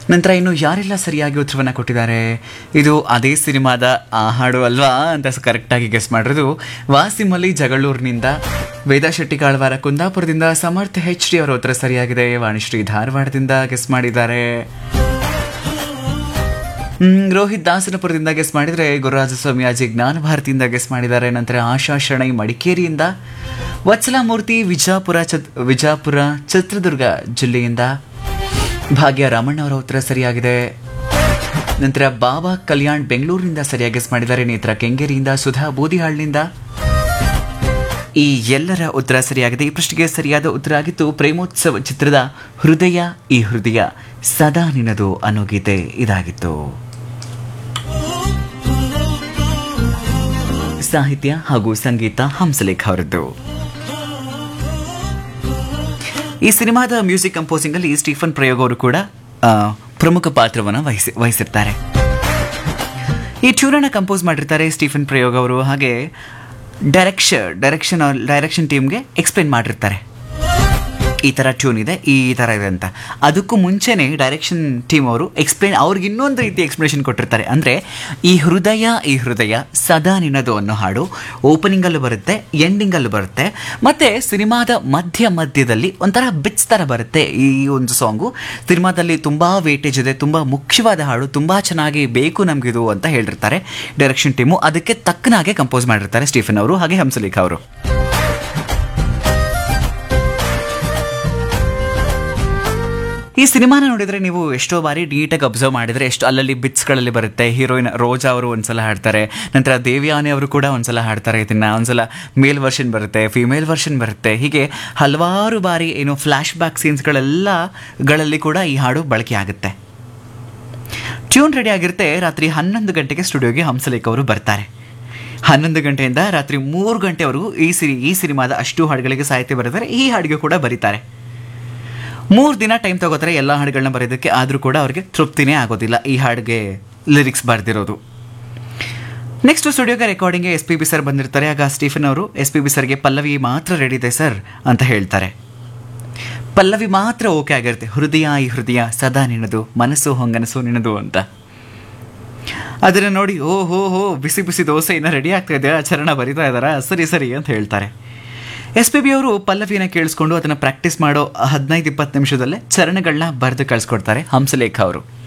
ನಂತರ ಇನ್ನು ಯಾರೆಲ್ಲ ಸರಿಯಾಗಿ ಉತ್ತರವನ್ನು ಕೊಟ್ಟಿದ್ದಾರೆ ಇದು ಅದೇ ಸಿನಿಮಾದ ಆ ಹಾಡು ಅಲ್ವಾ ಅಂತ ಕರೆಕ್ಟಾಗಿ ಗೆಸ್ ಮಾಡಿರೋದು ವಾಸಿಮಲ್ಲಿ ಜಗಳೂರಿನಿಂದ ವೇದಾ ಶೆಟ್ಟಿ ಕಾಳ್ವಾರ ಕುಂದಾಪುರದಿಂದ ಸಮರ್ಥ ಹೆಚ್ ಡಿ ಅವರ ಉತ್ತರ ಸರಿಯಾಗಿದೆ ವಾಣಿಶ್ರೀ ಧಾರವಾಡದಿಂದ ಗೆಸ್ ಮಾಡಿದ್ದಾರೆ ಹ್ಮ್, ರೋಹಿತ್ ದಾಸನಪುರದಿಂದ ಗೆಸ್ ಮಾಡಿದರೆ ಗುರುರಾಜಸ್ವಾಮಿ ಅಜಿ ಜ್ಞಾನ ಭಾರತಿಯಿಂದ ಗೆಸ್ ಮಾಡಿದ್ದಾರೆ ನಂತರ ಆಶಾ ಶರಣೈ ಮಡಿಕೇರಿಯಿಂದ ವತ್ಸಲಾಮೂರ್ತಿ ವಿಜಾಪುರ ಚತ್ ವಿಜಾಪುರ ಚಿತ್ರದುರ್ಗ ಜಿಲ್ಲೆಯಿಂದ ಭಾಗ್ಯ ರಾಮಣ್ಣ ಅವರ ಉತ್ತರ ಸರಿಯಾಗಿದೆ ನಂತರ ಬಾಬಾ ಕಲ್ಯಾಣ್ ಬೆಂಗಳೂರಿನಿಂದ ಸರಿಯಾಗಿ ಗೆಸ್ ಮಾಡಿದ್ದಾರೆ ನೇತ್ರ ಕೆಂಗೇರಿಯಿಂದ ಸುಧಾ ಬೂದಿಹಾಳ್ನಿಂದ ಈ ಎಲ್ಲರ ಉತ್ತರ ಸರಿಯಾಗಿದೆ ಈ ಪ್ರಶ್ನೆಗೆ ಸರಿಯಾದ ಉತ್ತರ ಆಗಿತ್ತು ಪ್ರೇಮೋತ್ಸವ ಚಿತ್ರದ ಹೃದಯ ಈ ಹೃದಯ ಸದಾ ನಿನದು ಅನ್ನೋ ಗೀತೆ ಇದಾಗಿತ್ತು ಸಾಹಿತ್ಯ ಹಾಗೂ ಸಂಗೀತ ಹಂಸಲೇಖ ಅವರದ್ದು ಈ ಸಿನಿಮಾದ ಮ್ಯೂಸಿಕ್ ಕಂಪೋಸಿಂಗ್ ಅಲ್ಲಿ ಸ್ಟೀಫನ್ ಪ್ರಯೋಗ್ ಅವರು ಕೂಡ ಆ, ಪ್ರಮುಖ ಪಾತ್ರವನ್ನು ವಹಿಸಿ ವಹಿಸಿರ್ತಾರೆ ಈ ಟ್ಯೂನನ್ನು ಕಂಪೋಸ್ ಮಾಡಿರ್ತಾರೆ ಸ್ಟೀಫನ್ ಪ್ರಯೋಗ್ ಅವರು ಹಾಗೆ ಡೈರೆಕ್ಷನ್ ಡೈರೆಕ್ಷನ್ ಡೈರೆಕ್ಷನ್ ಟೀಮ್ಗೆ ಎಕ್ಸ್ಪ್ಲೇನ್ ಮಾಡಿರ್ತಾರೆ ಈ ಥರ ಟ್ಯೂನ್ ಇದೆ ಈ ಥರ ಇದೆ ಅಂತ ಅದಕ್ಕೂ ಮುಂಚೆನೇ ಡೈರೆಕ್ಷನ್ ಟೀಮ್ ಅವರು ಎಕ್ಸ್ಪ್ಲೇನ್ ಅವ್ರಿಗೆ ಇನ್ನೊಂದು ರೀತಿ ಎಕ್ಸ್ಪ್ಲನೇಷನ್ ಕೊಟ್ಟಿರ್ತಾರೆ ಅಂದರೆ ಈ ಹೃದಯ ಈ ಹೃದಯ ಸದಾ ನಿನ್ನದು ಅನ್ನೋ ಹಾಡು ಓಪನಿಂಗಲ್ಲೂ ಬರುತ್ತೆ ಎಂಡಿಂಗಲ್ಲೂ ಬರುತ್ತೆ ಮತ್ತು ಸಿನಿಮಾದ ಮಧ್ಯ ಮಧ್ಯದಲ್ಲಿ ಒಂಥರ ಬಿಟ್ಸ್ ಥರ ಬರುತ್ತೆ ಈ ಒಂದು ಸಾಂಗು ಸಿನಿಮಾದಲ್ಲಿ ತುಂಬ ವೇಟೇಜ್ ಇದೆ ತುಂಬ ಮುಖ್ಯವಾದ ಹಾಡು ತುಂಬ ಚೆನ್ನಾಗಿ ಬೇಕು ನಮಗಿದು ಅಂತ ಹೇಳಿರ್ತಾರೆ ಡೈರೆಕ್ಷನ್ ಟೀಮು ಅದಕ್ಕೆ ತಕ್ಕನಾಗೆ ಕಂಪೋಸ್ ಮಾಡಿರ್ತಾರೆ ಸ್ಟೀಫನ್ ಅವರು ಹಾಗೆ ಹಂಸಲೇಖ ಅವರು ಈ ಸಿನಿಮಾನ ನೋಡಿದ್ರೆ ನೀವು ಎಷ್ಟೋ ಬಾರಿ ನೀಟಾಗಿ ಅಬ್ಸರ್ವ್ ಮಾಡಿದ್ರೆ ಎಷ್ಟು ಅಲ್ಲಲ್ಲಿ ಬಿಟ್ಸ್ಗಳಲ್ಲಿ ಬರುತ್ತೆ ಹೀರೋಯಿನ್ ರೋಜಾ ಅವರು ಒಂದ್ಸಲ ಹಾಡ್ತಾರೆ ನಂತರ ದೇವ್ಯಾನಿ ಅವರು ಕೂಡ ಒಂದ್ಸಲ ಹಾಡ್ತಾರೆ ಇದನ್ನ ಒಂದ್ಸಲ ಮೇಲ್ ವರ್ಷನ್ ಬರುತ್ತೆ ಫಿಮೇಲ್ ವರ್ಷನ್ ಬರುತ್ತೆ ಹೀಗೆ ಹಲವಾರು ಬಾರಿ ಏನು ಫ್ಲ್ಯಾಶ್ ಬ್ಯಾಕ್ ಸೀನ್ಸ್ಗಳೆಲ್ಲ ಗಳಲ್ಲಿ ಕೂಡ ಈ ಹಾಡು ಬಳಕೆ ಆಗುತ್ತೆ ಟ್ಯೂನ್ ರೆಡಿ ಆಗಿರುತ್ತೆ ರಾತ್ರಿ ಹನ್ನೊಂದು ಗಂಟೆಗೆ ಸ್ಟುಡಿಯೋಗೆ ಹಂಸಲೇಖ ಅವರು ಬರ್ತಾರೆ ಹನ್ನೊಂದು ಗಂಟೆಯಿಂದ ರಾತ್ರಿ ಮೂರು ಗಂಟೆವರೆಗೂ ಈ ಸಿರಿ ಈ ಸಿನಿಮಾದ ಅಷ್ಟು ಹಾಡುಗಳಿಗೆ ಸಾಹಿತ್ಯ ಬರೀತಾರೆ ಈ ಹಾಡಿಗೆ ಕೂಡ ಬರೀತಾರೆ ಮೂರು ದಿನ ಟೈಮ್ ತಗೋತಾರೆ ಎಲ್ಲ ಹಾಡುಗಳನ್ನ ಬರೆಯೋದಕ್ಕೆ ಆದರೂ ಕೂಡ ಅವ್ರಿಗೆ ತೃಪ್ತಿನೇ ಆಗೋದಿಲ್ಲ ಈ ಹಾಡಿಗೆ ಲಿರಿಕ್ಸ್ ಬರೆದಿರೋದು ನೆಕ್ಸ್ಟ್ ಸ್ಟುಡಿಯೋಗೆ ರೆಕಾರ್ಡಿಂಗ್ಗೆ ಎಸ್ ಪಿ ಬಿ ಸರ್ ಬಂದಿರ್ತಾರೆ ಆಗ ಸ್ಟೀಫನ್ ಅವರು ಎಸ್ ಪಿ ಬಿ ಸರ್ಗೆ ಪಲ್ಲವಿ ಮಾತ್ರ ರೆಡಿ ಇದೆ ಸರ್ ಅಂತ ಹೇಳ್ತಾರೆ ಪಲ್ಲವಿ ಮಾತ್ರ ಓಕೆ ಆಗಿರುತ್ತೆ ಹೃದಯ ಈ ಹೃದಯ ಸದಾ ನಿನ್ನದು ಮನಸ್ಸು ಹೊಂಗನಸು ನಿನ್ನದು ಅಂತ ಅದನ್ನು ನೋಡಿ ಓ ಹೋ ಹೋ ಬಿಸಿ ಬಿಸಿ ದೋಸೆ ಇನ್ನು ರೆಡಿ ಆಗ್ತಾ ಇದೆ ಚರಣ ಬರಿತಾ ಇದ್ದಾರಾ ಸರಿ ಸರಿ ಅಂತ ಹೇಳ್ತಾರೆ ಎಸ್ ಪಿ ಬಿ ಅವರು ಪಲ್ಲವಿನ ಕೇಳಿಸ್ಕೊಂಡು ಅದನ್ನು ಪ್ರಾಕ್ಟೀಸ್ ಮಾಡೋ ಹದಿನೈದು ಇಪ್ಪತ್ತು ನಿಮಿಷದಲ್ಲೇ ಚರಣಗಳನ್ನ ಬರೆದು ಕಳಿಸ್ಕೊಡ್ತಾರೆ ಹಂಸಲೇಖ ಅವರು